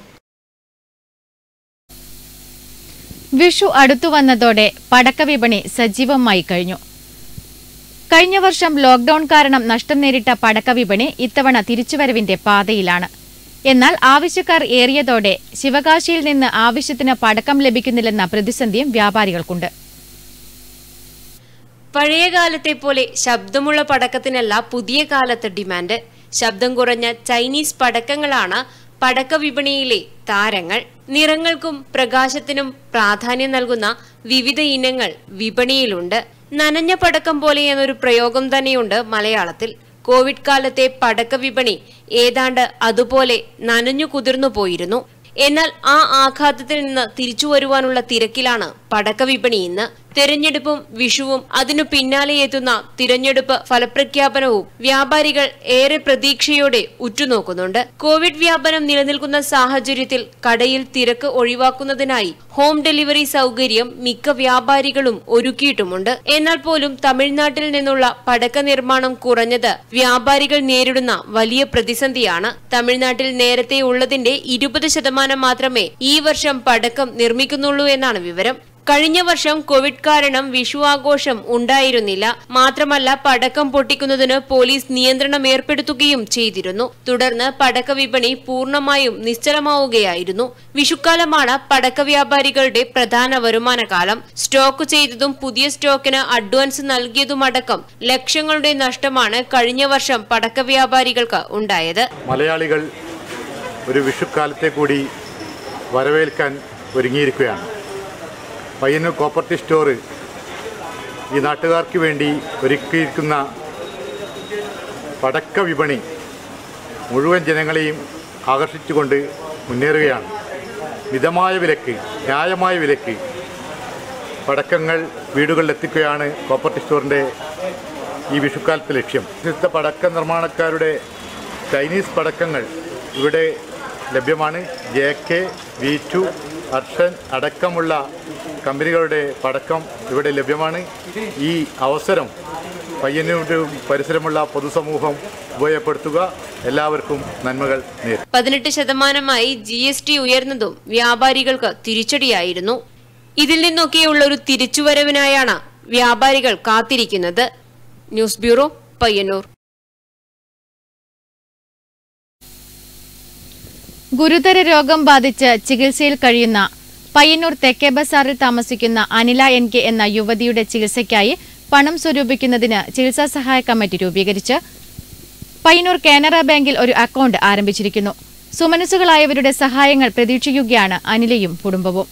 വിഷു അടുത്തു വന്നതോടെ പടക്ക വിപണി സജീവമായി കഴിഞ്ഞു കഴിഞ്ഞ വർഷം ലോക്ഡൌൺ കാരണം നഷ്ടം നേരിട്ട പടക്ക വിപണി ഇത്തവണ തിരിച്ചുവരവിന്റെ പാതയിലാണ് എന്നാൽ ആവശ്യക്കാർ ഏറിയതോടെ ശിവകാശിയിൽ നിന്ന് ആവശ്യത്തിന് പടക്കം ലഭിക്കുന്നില്ലെന്ന പ്രതിസന്ധിയും വ്യാപാരികൾക്കുണ്ട് പഴയ കാലത്തെ പോലെ ശബ്ദമുള്ള പടക്കത്തിനല്ല പുതിയ കാലത്ത് ഡിമാൻഡ് ശബ്ദം കുറഞ്ഞ ചൈനീസ് പടക്കങ്ങളാണ് പടക്ക വിപണിയിലെ താരങ്ങൾ നിറങ്ങൾക്കും പ്രകാശത്തിനും പ്രാധാന്യം നൽകുന്ന വിവിധ ഇനങ്ങൾ വിപണിയിലുണ്ട് നനഞ്ഞ പടക്കം പോലെ എന്നൊരു പ്രയോഗം തന്നെയുണ്ട് മലയാളത്തിൽ കോവിഡ് കാലത്തെ പടക്ക വിപണി ഏതാണ്ട് അതുപോലെ നനഞ്ഞു കുതിർന്നു പോയിരുന്നു എന്നാൽ ആ ആഘാതത്തിൽ നിന്ന് തിരിച്ചു വരുവാനുള്ള തിരക്കിലാണ് പടക്ക വിപണി ഇന്ന് തെരഞ്ഞെടുപ്പും വിഷുവും അതിനു പിന്നാലെ എത്തുന്ന തിരഞ്ഞെടുപ്പ് ഫലപ്രഖ്യാപനവും വ്യാപാരികൾ ഏറെ പ്രതീക്ഷയോടെ ഉറ്റുനോക്കുന്നുണ്ട് കോവിഡ് വ്യാപനം നിലനിൽക്കുന്ന സാഹചര്യത്തിൽ കടയിൽ തിരക്ക് ഒഴിവാക്കുന്നതിനായി ഹോം ഡെലിവറി സൗകര്യം മിക്ക വ്യാപാരികളും ഒരുക്കിയിട്ടുമുണ്ട് എന്നാൽ പോലും തമിഴ്നാട്ടിൽ നിന്നുള്ള പടക്ക നിർമ്മാണം കുറഞ്ഞത് വ്യാപാരികൾ നേരിടുന്ന വലിയ പ്രതിസന്ധിയാണ് തമിഴ്നാട്ടിൽ നേരത്തെ ഉള്ളതിന്റെ ഇരുപത് ശതമാനം മാത്രമേ ഈ വർഷം പടക്കം നിർമ്മിക്കുന്നുള്ളൂ എന്നാണ് വിവരം കഴിഞ്ഞ വർഷം കോവിഡ് കാരണം വിഷു ആഘോഷം ഉണ്ടായിരുന്നില്ല മാത്രമല്ല പടക്കം പൊട്ടിക്കുന്നതിന് പോലീസ് നിയന്ത്രണം ഏർപ്പെടുത്തുകയും ചെയ്തിരുന്നു തുടർന്ന് പടക്ക വിപണി പൂർണ്ണമായും നിശ്ചലമാവുകയായിരുന്നു വിഷുക്കാലമാണ് പടക്ക വ്യാപാരികളുടെ പ്രധാന വരുമാന കാലം സ്റ്റോക്ക് ചെയ്തതും പുതിയ സ്റ്റോക്കിന് അഡ്വാൻസ് നൽകിയതുമടക്കം ലക്ഷങ്ങളുടെ നഷ്ടമാണ് കഴിഞ്ഞ വർഷം പടക്ക വ്യാപാരികൾക്ക് ഉണ്ടായത് മലയാളികൾ ഒരു വിഷുക്കാലത്തെ കൂടി വരവേൽക്കാൻ ഒരുങ്ങിയിരിക്കുകയാണ് പയ്യന്നൂർ കോപ്പർട്ടി സ്റ്റോർ ഈ നാട്ടുകാർക്ക് വേണ്ടി ഒരുക്കിയിരിക്കുന്ന പടക്ക വിപണി മുഴുവൻ ജനങ്ങളെയും ആകർഷിച്ചുകൊണ്ട് മുന്നേറുകയാണ് മിതമായ വിലക്ക് ന്യായമായ വിലക്ക് പടക്കങ്ങൾ വീടുകളിൽ എത്തിക്കുകയാണ് കോപ്പർട്ടി സ്റ്റോറിൻ്റെ ഈ വിഷുക്കാലത്തെ ലക്ഷ്യം പ്രസിദ്ധ പടക്ക നിർമ്മാണക്കാരുടെ ചൈനീസ് പടക്കങ്ങൾ ഇവിടെ ലഭ്യമാണ് ജെ കെ വി ടു അർഷൻ അടക്കമുള്ള കമ്പനികളുടെ പടക്കം ഇവിടെ ലഭ്യമാണ് ഈ അവസരം പയ്യന്നൂരും പരിസരമുള്ള പൊതുസമൂഹം ഉപയോഗപ്പെടുത്തുക എല്ലാവർക്കും നന്മകൾ നേരും പതിനെട്ട് ശതമാനമായി ജി എസ് ടി ഉയർന്നതും വ്യാപാരികൾക്ക് തിരിച്ചടിയായിരുന്നു ഇതിൽ നിന്നൊക്കെയുള്ള ഒരു തിരിച്ചുവരവിനായാണ് വ്യാപാരികൾ കാത്തിരിക്കുന്നത് ന്യൂസ് ബ്യൂറോ പയ്യന്നൂർ ഗുരുതര രോഗം ബാധിച്ച് ചികിത്സയിൽ കഴിയുന്ന പയ്യന്നൂർ തെക്കേ ബസാറിൽ താമസിക്കുന്ന അനില എൻ കെ എന്ന യുവതിയുടെ ചികിത്സയ്ക്കായി പണം സ്വരൂപിക്കുന്നതിന് ചികിത്സാ സഹായ കമ്മിറ്റി രൂപീകരിച്ച് പയ്യന്നൂർ കാനറ ബാങ്കിൽ ഒരു അക്കൗണ്ട് ആരംഭിച്ചിരിക്കുന്നു സുമനസുകളായവരുടെ സഹായങ്ങൾ പ്രതീക്ഷിക്കുകയാണ് അനിലയും കുടുംബവും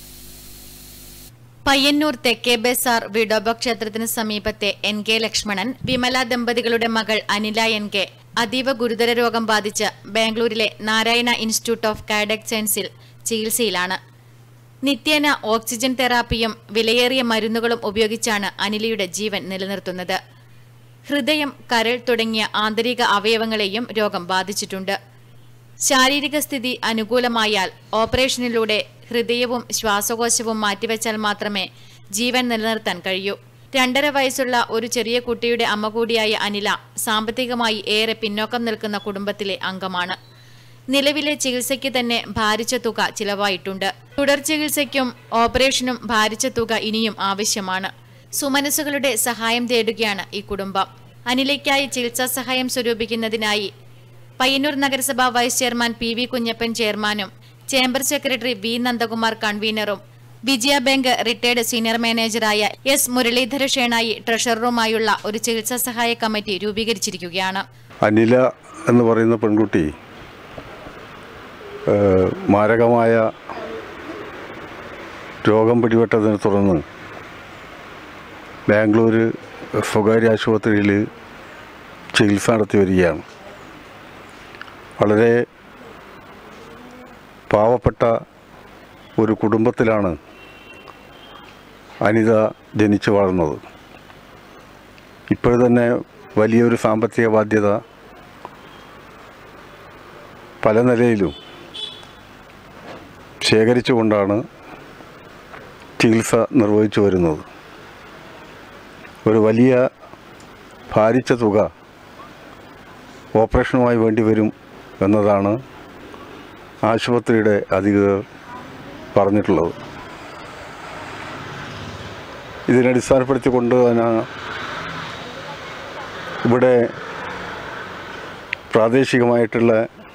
പയ്യന്നൂർ തെക്കേ ബസാർ വിഡോബ ക്ഷേത്രത്തിന് സമീപത്തെ എൻ കെ ലക്ഷ്മണൻ വിമല ദമ്പതികളുടെ മകൾ അനില എൻ കെ അതീവ ഗുരുതര രോഗം ബാധിച്ച് ബാംഗ്ലൂരിലെ നാരായണ ഇൻസ്റ്റിറ്റ്യൂട്ട് ഓഫ് കാർഡിയക് സയൻസിൽ ചികിത്സയിലാണ് നിത്യേന ഓക്സിജൻ തെറാപ്പിയും വിലയേറിയ മരുന്നുകളും ഉപയോഗിച്ചാണ് അനിലയുടെ ജീവൻ നിലനിർത്തുന്നത് ഹൃദയം കരൾ തുടങ്ങിയ ആന്തരിക അവയവങ്ങളെയും രോഗം ബാധിച്ചിട്ടുണ്ട് ശാരീരിക സ്ഥിതി അനുകൂലമായാൽ ഓപ്പറേഷനിലൂടെ ഹൃദയവും ശ്വാസകോശവും മാറ്റിവെച്ചാൽ മാത്രമേ ജീവൻ നിലനിർത്താൻ കഴിയൂ രണ്ടര വയസ്സുള്ള ഒരു ചെറിയ കുട്ടിയുടെ അമ്മ കൂടിയായ അനില സാമ്പത്തികമായി ഏറെ പിന്നോക്കം നിൽക്കുന്ന കുടുംബത്തിലെ അംഗമാണ് നിലവിലെ ചികിത്സയ്ക്ക് തന്നെ ഭാരിച്ച തുക ചിലവായിട്ടുണ്ട് തുടർ ചികിത്സയ്ക്കും ഓപ്പറേഷനും ഭാരിച്ച തുക ഇനിയും ആവശ്യമാണ് സുമനസുകളുടെ സഹായം തേടുകയാണ് ഈ കുടുംബം അനിലയ്ക്കായി ചികിത്സാ സഹായം സ്വരൂപിക്കുന്നതിനായി പയ്യന്നൂർ നഗരസഭ vice chairman P V Kunhappan ചെയർമാനും ചേംബർ സെക്രട്ടറി വി നന്ദകുമാർ കൺവീനറും വിജയ ബാങ്ക് റിട്ടയർഡ് സീനിയർ മാനേജറായ എസ് മുരളീധര ഷേണായി ട്രഷററുമായുള്ള ഒരു ചികിത്സാ സഹായ കമ്മിറ്റി രൂപീകരിച്ചിരിക്കുകയാണ് അനില എന്ന് പറയുന്ന പെൺകുട്ടി ഏഹ്, മാരകമായ രോഗം പിടിപെട്ടതിനെ തുടർന്ന് ബാംഗ്ലൂർ സ്വകാര്യ ആശുപത്രിയിൽ ചികിത്സ നടത്തി വരികയാണ് വളരെ പാവപ്പെട്ട ഒരു കുടുംബത്തിലാണ് അനിത ജനിച്ചു വളർന്നത് ഇപ്പോൾ തന്നെ വലിയൊരു സാമ്പത്തിക ബാധ്യത പല നിലയിലും ശേഖരിച്ചുകൊണ്ടാണ് ചികിത്സ നിർവഹിച്ചു വരുന്നത് ഒരു വലിയ ഭാരിച്ച തുക ഓപ്പറേഷനുമായി വേണ്ടി വരും എന്നതാണ് ആശുപത്രിയുടെ അധികൃതർ പറഞ്ഞിട്ടുള്ളത് ഇതിനടിസ്ഥാനപ്പെടുത്തിക്കൊണ്ട് തന്നെ ഇവിടെ പ്രാദേശികമായിട്ടുള്ള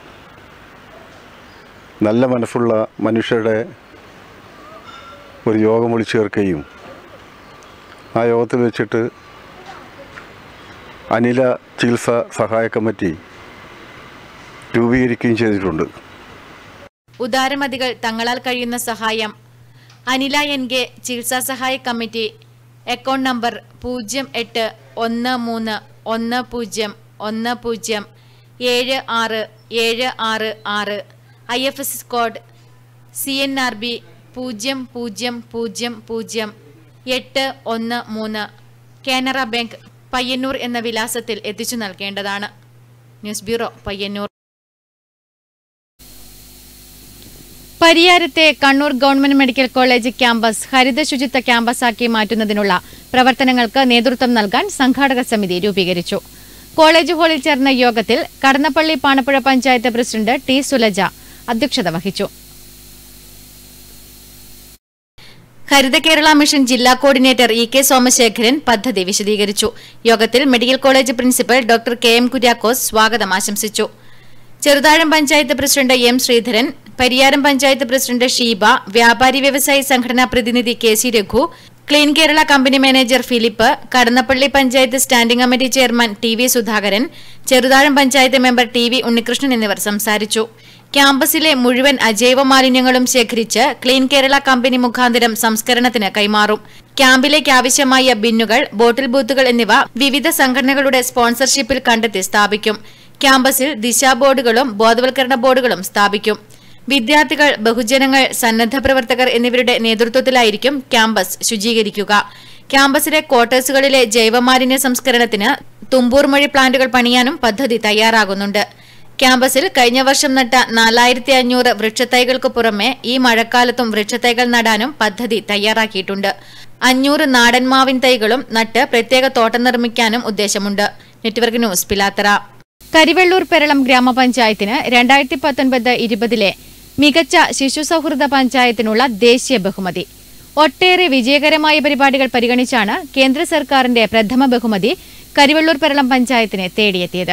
നല്ല മനസ്സുള്ള മനുഷ്യരുടെ ഒരു യോഗം വിളിച്ചു ചേർക്കുകയും ആ യോഗത്തിൽ വെച്ചിട്ട് അനില ചികിത്സ സഹായ കമ്മിറ്റി രൂപീകരിക്കുകയും ചെയ്തിട്ടുണ്ട് ഉദാരമതികൾ തങ്ങളാൽ കഴിയുന്ന സഹായം അനില എൻ കെ ചികിത്സാ സഹായ കമ്മിറ്റി അക്കൗണ്ട് നമ്പർ പൂജ്യം എട്ട് ഒന്ന് മൂന്ന് ഒന്ന് പൂജ്യം ഒന്ന് പൂജ്യം ഏഴ് ആറ് ഏഴ് ആറ് ആറ് I F S code C N R B പൂജ്യം പൂജ്യം പൂജ്യം പൂജ്യം എട്ട് ഒന്ന് മൂന്ന് കാനറ ബാങ്ക് പയ്യന്നൂർ എന്ന വിലാസത്തിൽ എത്തിച്ചു നൽകേണ്ടതാണ് ന്യൂസ് ബ്യൂറോ പയ്യന്നൂർ പരിയാരത്തെ Kannur government medical college campus ഹരിത ശുചിത്വ ക്യാമ്പസാക്കി മാറ്റുന്നതിനുള്ള പ്രവർത്തനങ്ങൾക്ക് നേതൃത്വം നൽകാൻ സംഘാടക സമിതി രൂപീകരിച്ചു കോളേജ് ഹാളിൽ ചേർന്ന യോഗത്തിൽ കടന്നപ്പള്ളി പാണപ്പുഴ പഞ്ചായത്ത് പ്രസിഡന്റ് ടി സുലജ അധ്യക്ഷത വഹിച്ചു ഹരിത കേരള മിഷൻ ജില്ലാ കോർഡിനേറ്റർ ഇ കെ സോമശേഖരൻ പദ്ധതി വിശദീകരിച്ചു യോഗത്തിൽ medical college principal doctor K M Kuriakose സ്വാഗതം ആശംസിച്ചു Cheruthazham panchayat president M Sreedharan Pariyaram panchayat president Sheeba വ്യാപാരി വ്യവസായി സംഘടനാ പ്രതിനിധി K C Raghu clean Kerala company manager Philip Kadannappally panchayat standing committee chairman T V Sudhakaran Cheruthazham panchayat member T V Unnikrishnan എന്നിവർ സംസാരിച്ചു ക്യാമ്പസിലെ മുഴുവൻ അജൈവ മാലിന്യങ്ങളും ശേഖരിച്ച് ക്ലീൻ കേരള കമ്പനി മുഖാന്തരം സംസ്കരണത്തിന് കൈമാറും ക്യാമ്പിലേക്ക് ആവശ്യമായ ബിന്നുകൾ ബോട്ടിൽ ബൂത്തുകൾ എന്നിവ വിവിധ സംഘടനകളുടെ സ്പോൺസർഷിപ്പിൽ കണ്ടെത്തി സ്ഥാപിക്കും ക്യാമ്പസിൽ ദിശാ ബോർഡുകളും ബോധവൽക്കരണ ബോർഡുകളും സ്ഥാപിക്കും വിദ്യാർത്ഥികൾ ബഹുജനങ്ങൾ സന്നദ്ധ പ്രവർത്തകർ എന്നിവരുടെ നേതൃത്വത്തിലായിരിക്കും ക്യാമ്പസ് ശുചീകരിക്കുക ക്യാമ്പസിലെ ക്വാർട്ടേഴ്സുകളിലെ ജൈവമാലിന്യ സംസ്കരണത്തിന് തുമ്പൂർ മൊഴി പ്ലാന്റുകൾ പണിയാനും പദ്ധതി തയ്യാറാകുന്നുണ്ട് ക്യാമ്പസിൽ കഴിഞ്ഞ വർഷം നട്ട നാലായിരത്തി അഞ്ഞൂറ് വൃക്ഷത്തൈകൾക്ക് പുറമെ ഈ മഴക്കാലത്തും വൃക്ഷത്തൈകൾ നടാനും പദ്ധതി തയ്യാറാക്കിയിട്ടുണ്ട് അഞ്ഞൂറ് നാടൻ മാവിൻ തൈകളും നട്ട് പ്രത്യേക തോട്ടം നിർമ്മിക്കാനും ഉദ്ദേശമുണ്ട് നെറ്റ്വർക്ക് ന്യൂസ് പിലാത്തറ കരിവെള്ളൂർ പെരളം ഗ്രാമപഞ്ചായത്തിന് രണ്ടായിരത്തി പത്തൊൻപത് ഇരുപതിലെ മികച്ച ശിശു സൗഹൃദ പഞ്ചായത്തിനുള്ള ദേശീയ ബഹുമതി ഒട്ടേറെ വിജയകരമായ പരിപാടികൾ പരിഗണിച്ചാണ് കേന്ദ്ര സർക്കാരിന്റെ പ്രഥമ ബഹുമതി കരിവെള്ളൂർ പെരളം പഞ്ചായത്തിനെ തേടിയെത്തിയത്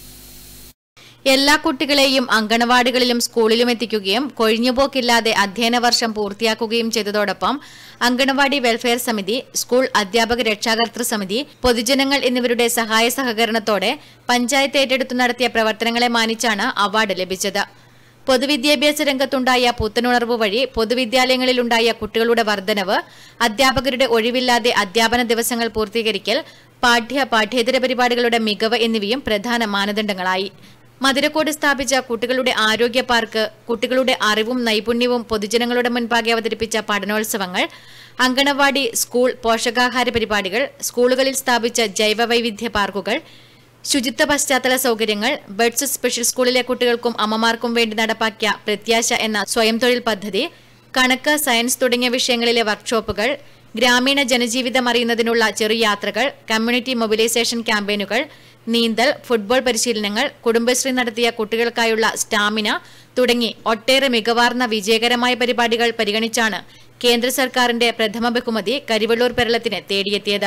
എല്ലാ കുട്ടികളെയും അങ്കണവാടികളിലും സ്കൂളിലും എത്തിക്കുകയും കൊഴിഞ്ഞുപോക്കില്ലാതെ അധ്യയന വർഷം പൂർത്തിയാക്കുകയും ചെയ്തതോടൊപ്പം അങ്കണവാടി വെൽഫെയർ സമിതി സ്കൂൾ അധ്യാപക രക്ഷാകർതൃ സമിതി പൊതുജനങ്ങൾ എന്നിവരുടെ സഹായ സഹകരണത്തോടെ പഞ്ചായത്ത് ഏറ്റെടുത്തു നടത്തിയ പ്രവർത്തനങ്ങളെ മാനിച്ചാണ് അവാർഡ് ലഭിച്ചത് പൊതുവിദ്യാഭ്യാസ രംഗത്തുണ്ടായ പുത്തനുണർവ് വഴി പൊതുവിദ്യാലയങ്ങളിലുണ്ടായ കുട്ടികളുടെ വർധനവ് അധ്യാപകരുടെ ഒഴിവില്ലാതെ അധ്യാപന ദിവസങ്ങൾ പൂർത്തീകരിക്കൽ പാഠ്യ പാഠ്യേതര പരിപാടികളുടെ മികവ് എന്നിവയും പ്രധാന മാനദണ്ഡങ്ങളായി മധുരക്കോട് സ്ഥാപിച്ച കുട്ടികളുടെ ആരോഗ്യ പാർക്ക് കുട്ടികളുടെ അറിവും നൈപുണ്യവും പൊതുജനങ്ങളുടെ മുൻപാകെ അവതരിപ്പിച്ച പഠനോത്സവങ്ങൾ അങ്കണവാടി സ്കൂൾ പോഷകാഹാര പരിപാടികൾ സ്കൂളുകളിൽ സ്ഥാപിച്ച ജൈവവൈവിധ്യ പാർക്കുകൾ ശുചിത്വ പശ്ചാത്തല സൗകര്യങ്ങൾ ബഡ്സ് സ്പെഷ്യൽ സ്കൂളിലെ കുട്ടികൾക്കും അമ്മമാർക്കും വേണ്ടി നടപ്പാക്കിയ പ്രത്യാശ എന്ന സ്വയം തൊഴിൽ പദ്ധതി കണക്ക് സയൻസ് തുടങ്ങിയ വിഷയങ്ങളിലെ വർക്ക്ഷോപ്പുകൾ ഗ്രാമീണ ജനജീവിതം അറിയുന്നതിനുള്ള ചെറുയാത്രകൾ കമ്മ്യൂണിറ്റി മൊബിലൈസേഷൻ ക്യാമ്പയിനുകൾ നീന്തൽ ഫുട്ബോൾ പരിശീലനങ്ങൾ കുടുംബശ്രീ നടത്തിയ കുട്ടികൾക്കായുള്ള സ്റ്റാമിന തുടങ്ങി ഒട്ടേറെ മികവാർന്ന വിജയകരമായ പരിപാടികൾ പരിഗണിച്ചാണ് കേന്ദ്ര സർക്കാരിന്റെ പ്രഥമ ബഹുമതി കരിവള്ളൂർ പെരളത്തിന് തേടിയെത്തിയത്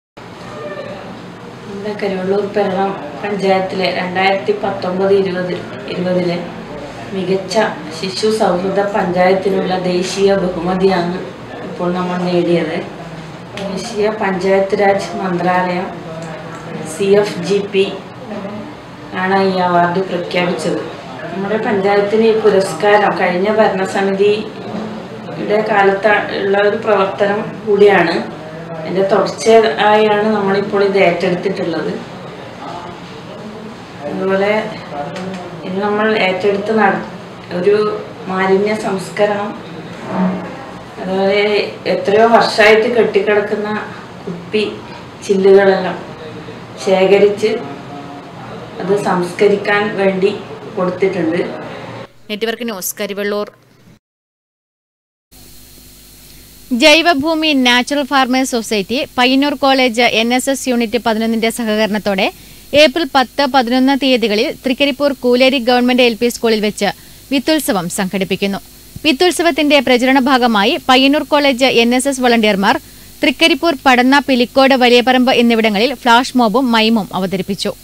നമ്മുടെ കരുവള്ളൂർ പെരളം പഞ്ചായത്തിലെ രണ്ടായിരത്തി പത്തൊമ്പത് ഇരുപത് ഇരുപതിലെ മികച്ച ശിശു സൗഹൃദ പഞ്ചായത്തിനുള്ള ദേശീയ ബഹുമതിയാണ് ഇപ്പോൾ നമ്മൾ നേടിയത് ദേശീയ പഞ്ചായത്ത് രാജ് മന്ത്രാലയം സി എഫ് ജി പി ആണ് ഈ അവാർഡ് പ്രഖ്യാപിച്ചത് നമ്മുടെ പഞ്ചായത്തിന് ഈ പുരസ്കാരം കഴിഞ്ഞ ഭരണസമിതിയുടെ കാലത്ത് ഉള്ള ഒരു പ്രവർത്തനം കൂടിയാണ് അതിൻ്റെ തുടർച്ചയായാണ് നമ്മളിപ്പോൾ ഇത് ഏറ്റെടുത്തിട്ടുള്ളത് അതുപോലെ ഇത് നമ്മൾ ഏറ്റെടുത്ത് നട ഒരു മാലിന്യ സംസ്കരണം അതുപോലെ എത്രയോ വർഷമായിട്ട് കെട്ടിക്കിടക്കുന്ന കുപ്പി ചില്ലുകളെല്ലാം ശേഖരിച്ച് അത് സംസ്കരിക്കാൻ വേണ്ടി കൊടുത്തിട്ടുണ്ട് network news Karivellur Jaivabhoomi natural farmers society Payyanur college N S S unit പതിനൊന്നിന്റെ സഹകരണത്തോടെ ഏപ്രിൽ പത്ത് പതിനൊന്ന് തീയതികളിൽ Thrikaripur Kooleri government L P സ്കൂളിൽ വെച്ച് വിത്തുത്സവം സംഘടിപ്പിക്കുന്നു വിത്തുത്സവത്തിന്റെ പ്രചരണ ഭാഗമായി Payyanur college N S S വളണ്ടിയർമാർ തൃക്കരിപ്പൂർ പടന്ന പിലിക്കോട് വലിയപറമ്പ് എന്നിവിടങ്ങളിൽ ഫ്ളാഷ് മോബും മൈമും അവതരിപ്പിച്ചു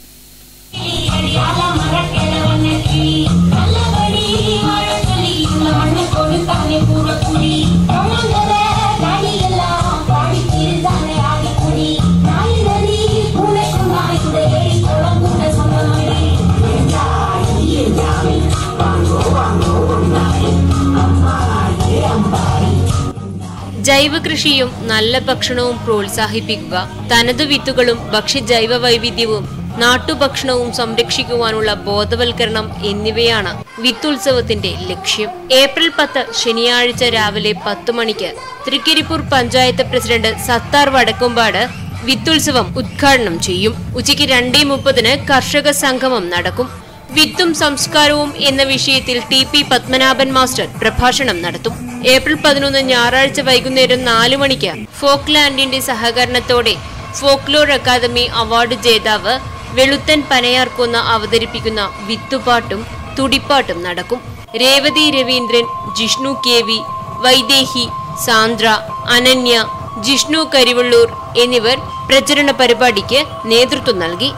ജൈവ കൃഷിയും നല്ല ഭക്ഷണവും പ്രോത്സാഹിപ്പിക്കുക തനതു വിത്തുകളും ഭക്ഷ്യ ജൈവ വൈവിധ്യവും നാട്ടുഭക്ഷണവും സംരക്ഷിക്കുവാനുള്ള ബോധവൽക്കരണം എന്നിവയാണ് വിത്തുത്സവത്തിന്റെ ലക്ഷ്യം ഏപ്രിൽ പത്ത് ശനിയാഴ്ച രാവിലെ പത്ത് മണിക്ക് തൃക്കരിപ്പൂർ പഞ്ചായത്ത് പ്രസിഡന്റ് സത്താർ വടക്കുംപാട് വിത്തുത്സവം ഉദ്ഘാടനം ചെയ്യും ഉച്ചയ്ക്ക് രണ്ടേ മുപ്പതിന് കർഷക സംഗമം നടക്കും വിത്തും സംസ്കാരവും എന്ന വിഷയത്തിൽ ടി പി പത്മനാഭൻ മാസ്റ്റർ പ്രഭാഷണം നടത്തും ഏപ്രിൽ പതിനൊന്ന് ഞായറാഴ്ച വൈകുന്നേരം നാലു മണിക്ക് ഫോക്ലാൻഡിന്റെ സഹകരണത്തോടെ ഫോക്ലോർ അക്കാദമി അവാർഡ് ജേതാവ് വെളുത്തൻ പനയാർക്കൊന്ന അവതരിപ്പിക്കുന്ന വിത്തുപാട്ടും തുടിപ്പാട്ടും നടക്കും Revathi Raveendran Jishnu K V Vaidehi Sandra Ananya Jishnu Karivellur എന്നിവർ പ്രചരണ പരിപാടിക്ക് നേതൃത്വം നൽകി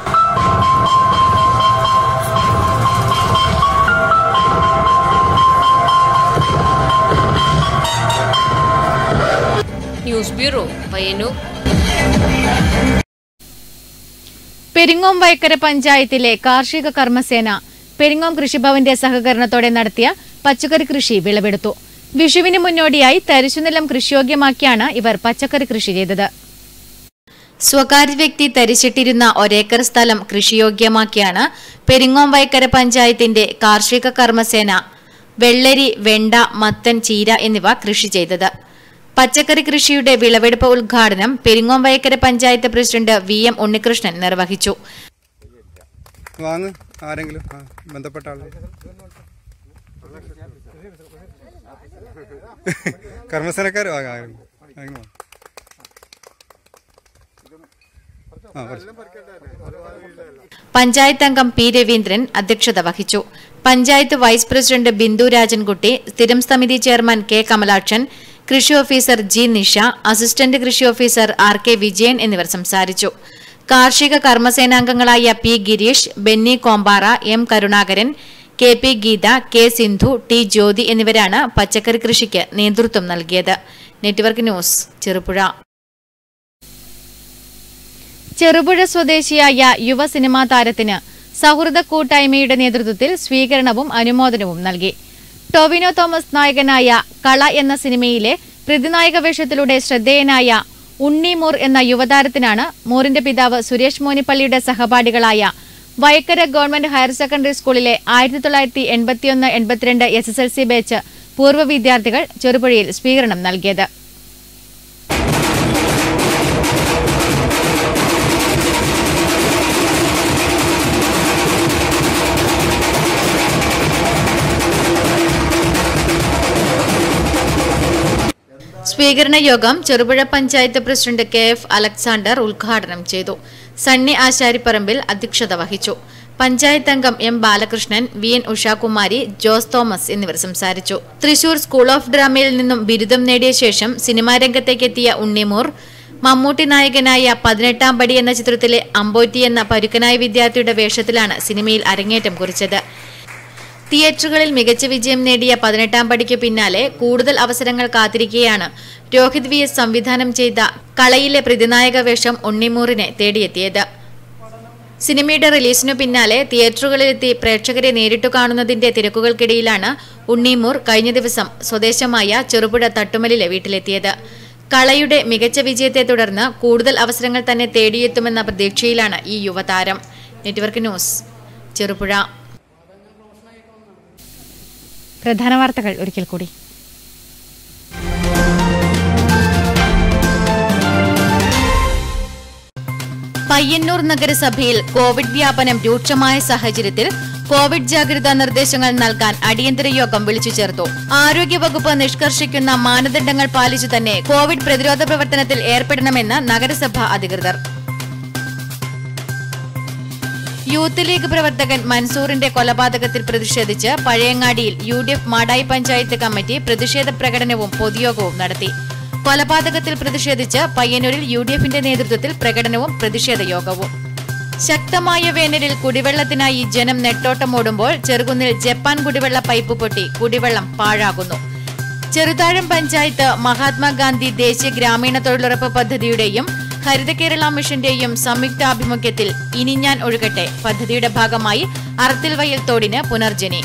ന്യൂസ് ബ്യൂറോ പയ്യന്നൂർ പെരിങ്ങോം വൈക്കര പഞ്ചായത്തിലെ കാർഷിക കർമ്മസേന പെരിങ്ങോം കൃഷിഭവന്റെ സഹകരണത്തോടെ നടത്തിയ പച്ചക്കറി കൃഷി വിളവെടുത്തു വിഷുവിന് മുന്നോടിയായി തരിശുനിലം കൃഷിയോഗ്യമാക്കിയാണ് ഇവർ പച്ചക്കറി കൃഷി ചെയ്തത് സ്വകാര്യ വ്യക്തി തരിച്ചിട്ടിരുന്ന ഒരേക്കർ സ്ഥലം കൃഷിയോഗ്യമാക്കിയാണ് പെരിങ്ങോം വൈക്കര പഞ്ചായത്തിന്റെ കാർഷിക കർമ്മസേന വെള്ളരി വെണ്ട മത്തൻ ചീര എന്നിവ കൃഷി ചെയ്തത് പച്ചക്കറി കൃഷിയുടെ വിളവെടുപ്പ് ഉദ്ഘാടനം Peringome Vaikkara panchayat president V M Unnikrishnan നിർവഹിച്ചു വാങ്ങ് ആരെങ്കിലും ആ ബന്ധപ്പെട്ട ആളുകൾ കർമ്മസേനക്കാർ വാങ്ങാം ആരെങ്കിലും ആരെങ്കിലും വാങ്ങ്. ആ കുറച്ച്. പഞ്ചായത്ത് അംഗം പി രവീന്ദ്രൻ അധ്യക്ഷത വഹിച്ചു പഞ്ചായത്ത് വൈസ് പ്രസിഡന്റ് ബിന്ദു രാജൻകുട്ടി സ്ഥിരം സമിതി ചെയർമാൻ കെ കമലാക്ഷൻ കൃഷി ഓഫീസർ ജി നിഷ അസിസ്റ്റന്റ് കൃഷി ഓഫീസർ ആർ കെ വിജയൻ എന്നിവർ സംസാരിച്ചു കാർഷിക കർമ്മസേനാംഗങ്ങളായ P Gireesh Benny Kompara M Karunakaran K P Geetha K Sindhu T Jyothi എന്നിവരാണ് പച്ചക്കറി കൃഷിക്ക് നേതൃത്വം നൽകിയത് നെറ്റ്വർക്ക് ന്യൂസ് ചെറുപുഴ ചെറുപുഴ സ്വദേശിയായ യുവ സിനിമാ താരത്തിന് സൗഹൃദ കൂട്ടായ്മയുടെ നേതൃത്വത്തിൽ സ്വീകരണവും അനുമോദനവും നൽകി ടൊവിനോ തോമസ് നായകനായ കള എന്ന സിനിമയിലെ പ്രതിനായക വേഷത്തിലൂടെ ശ്രദ്ധേയനായ ഉണ്ണി മൂർ എന്ന യുവതാരത്തിനാണ് മൂറിന്റെ പിതാവ് സുരേഷ് മോനിപ്പള്ളിയുടെ സഹപാഠികളായ വയക്കര ഗവൺമെന്റ് ഹയർ സെക്കൻഡറി സ്കൂളിലെ ആയിരത്തി തൊള്ളായിരത്തി എൺപത്തിയൊന്ന് എൺപത്തിരണ്ട് S S L C batch പൂർവ്വ വിദ്യാർത്ഥികൾ ചെറുപുഴയിൽ സ്വീകരണം നൽകിയത് സ്വീകരണ യോഗം Cherupuzha panchayat president K F Alexander ഉദ്ഘാടനം ചെയ്തു സണ്ണി ആശാരിപ്പറമ്പിൽ അധ്യക്ഷത വഹിച്ചു പഞ്ചായത്ത് അംഗം M Balakrishnan V N Ushakumari Jose Thomas എന്നിവർ സംസാരിച്ചു തൃശൂർ സ്കൂൾ ഓഫ് ഡ്രാമയിൽ നിന്നും ബിരുദം നേടിയ ശേഷം സിനിമാ രംഗത്തേക്കെത്തിയ ഉണ്ണിമൂർ മമ്മൂട്ടി നായകനായ പതിനെട്ടാം പടി എന്ന ചിത്രത്തിലെ അമ്പോറ്റി എന്ന പരുക്കനായ വിദ്യാർത്ഥിയുടെ വേഷത്തിലാണ് സിനിമയിൽ അരങ്ങേറ്റം കുറിച്ചത് തിയേറ്ററുകളിൽ മികച്ച വിജയം നേടിയ പതിനെട്ടാം പടിക്ക് പിന്നാലെ കൂടുതൽ അവസരങ്ങൾ കാത്തിരിക്കെയാണ് രോഹിത് വി എസ് സംവിധാനം ചെയ്ത കളയിലെ പ്രതിനായക വേഷം ഉണ്ണിമൂറിനെ തേടിയെത്തിയത് സിനിമയുടെ റിലീസിനു പിന്നാലെ തിയേറ്ററുകളിലെത്തി പ്രേക്ഷകരെ നേരിട്ടു കാണുന്നതിന്റെ തിരക്കുകൾക്കിടയിലാണ് ഉണ്ണീമൂർ കഴിഞ്ഞ ദിവസം സ്വദേശമായ ചെറുപുഴ തട്ടുമലിലെ വീട്ടിലെത്തിയത് കളയുടെ മികച്ച വിജയത്തെ തുടർന്ന് കൂടുതൽ അവസരങ്ങൾ തന്നെ തേടിയെത്തുമെന്ന പ്രതീക്ഷയിലാണ് ഈ യുവതാരം നെറ്റ്വർക്ക് ന്യൂസ് ചെറുപുഴ പ്രധാന വാർത്തകൾ ഒരിക്കൽ കൂടി പയ്യന്നൂർ നഗരസഭയിൽ കോവിഡ് വ്യാപനം രൂക്ഷമായ സാഹചര്യത്തിൽ കോവിഡ് ജാഗ്രതാ നിർദ്ദേശങ്ങൾ നൽകാൻ അടിയന്തര യോഗം വിളിച്ചു ചേർത്തു ആരോഗ്യവകുപ്പ് നിഷ്കർഷിക്കുന്ന മാനദണ്ഡങ്ങൾ പാലിച്ചു തന്നെ കോവിഡ് പ്രതിരോധ പ്രവർത്തനത്തിൽ ഏർപ്പെടണമെന്ന് നഗരസഭാ അധികൃതർ യൂത്ത് ലീഗ് പ്രവർത്തകൻ മൻസൂറിന്റെ കൊലപാതകത്തിൽ പ്രതിഷേധിച്ച് പഴയങ്ങാടിയിൽ U D F Madayi panchayat committee പ്രതിഷേധ പ്രകടനവും പൊതുയോഗവും നടത്തി കൊലപാതകത്തിൽ പ്രതിഷേധിച്ച് പയ്യന്നൂരിൽ യു ഡി എഫിന്റെ നേതൃത്വത്തിൽ പ്രകടനവും പ്രതിഷേധ യോഗവും ശക്തമായ വേനലിൽ കുടിവെള്ളത്തിനായി ജനം നെട്ടോട്ടമോടുമ്പോൾ ചെറുകുന്നിൽ ജപ്പാൻ കുടിവെള്ള പൈപ്പ് പൊട്ടി കുടിവെള്ളം പാഴാകുന്നു ചെറുതാഴം പഞ്ചായത്ത് മഹാത്മാഗാന്ധി ദേശീയ ഗ്രാമീണ തൊഴിലുറപ്പ് പദ്ധതിയുടെയും ഹരിത കേരള മിഷന്റെയും സംയുക്താഭിമുഖ്യത്തിൽ ഇനി ഞാൻ ഒഴുകട്ടെ പദ്ധതിയുടെ ഭാഗമായി അറത്തിൽ വയൽ തോടിന് പുനർജനി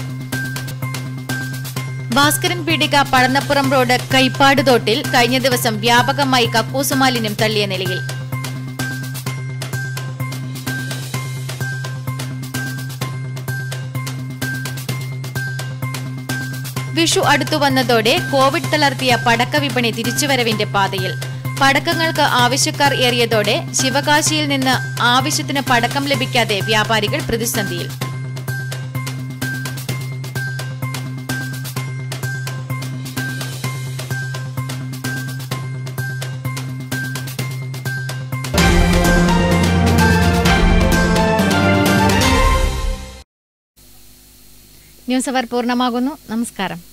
ഭാസ്കരൻ പീടിക പഴന്നപ്പുറം റോഡ് കൈപ്പാട് തോട്ടിൽ കഴിഞ്ഞ ദിവസം വ്യാപകമായി കക്കൂസ് മാലിന്യം തള്ളിയ നിലയിൽ വിഷു അടുത്തു വന്നതോടെ കോവിഡ് തളർത്തിയ പടക്ക വിപണി തിരിച്ചുവരവിന്റെ പാതയിൽ പടക്കങ്ങൾക്ക് ആവശ്യക്കാർ ഏറിയതോടെ ശിവകാശിയിൽ നിന്ന് ആവശ്യത്തിന് പടക്കം ലഭിക്കാതെ വ്യാപാരികൾ പ്രതിസന്ധിയിൽ ന്യൂസ് അവർ പൂർണ്ണമാകുന്നു നമസ്കാരം